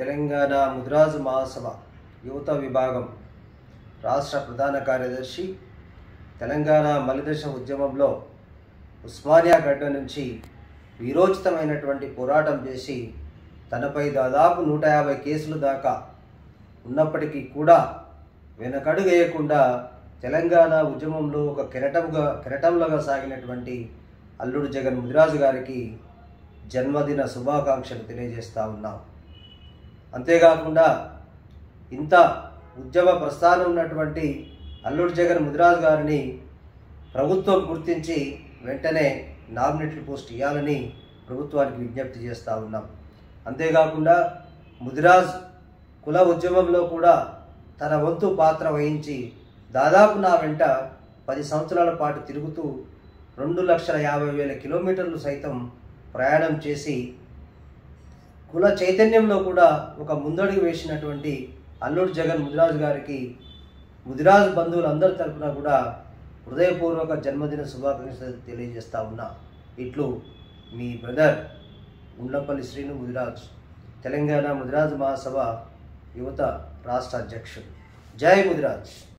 తెలంగాణ ముద్రాజు మహాసభ యువత విభాగం రాష్ట్ర ప్రధాన కార్యదర్శి తెలంగాణ మలిదశ ఉద్యమంలో ఉస్మానియా గడ్డ నుంచి వీరోచితమైనటువంటి పోరాటం చేసి తనపై దాదాపు నూట యాభై కేసులు దాకా ఉన్నప్పటికీ కూడా వెనకడుగు వేయకుండా తెలంగాణ ఉద్యమంలో ఒక కెరటంగా కెరటంలాగా సాగినటువంటి అల్లుడు జగన్ ముదిరాజు గారికి జన్మదిన శుభాకాంక్షలు తెలియజేస్తా ఉన్నాం అంతేకాకుండా ఇంత ఉద్యమ ప్రస్థానం ఉన్నటువంటి అల్లుడు జగన్ ముదిరాజు గారిని ప్రభుత్వం గుర్తించి వెంటనే నామినేటెడ్ పోస్ట్ ఇవ్వాలని ప్రభుత్వానికి విజ్ఞప్తి చేస్తూ ఉన్నాం అంతేకాకుండా ముదిరాజ్ కుల ఉద్యమంలో కూడా తన వంతు పాత్ర వహించి దాదాపు నా వెంట పది సంవత్సరాల పాటు తిరుగుతూ రెండు లక్షల యాభై వేల కిలోమీటర్లు సైతం ప్రయాణం చేసి కుల చైతన్యంలో కూడా ఒక ముందడుగు వేసినటువంటి అల్లుడు జగన్ ముదిరాజు గారికి ముదిరాజు బంధువులందరి తరపున కూడా హృదయపూర్వక జన్మదిన శుభాకాంక్షలు తెలియజేస్తా ఉన్నా ఇట్లు మీ బ్రదర్ గుండ్లపల్లి శ్రీను ముదిరాజ్ తెలంగాణ ముదిరాజ్ మహాసభ యువత రాష్ట్ర అధ్యక్షుడు జై ముదిరాజ్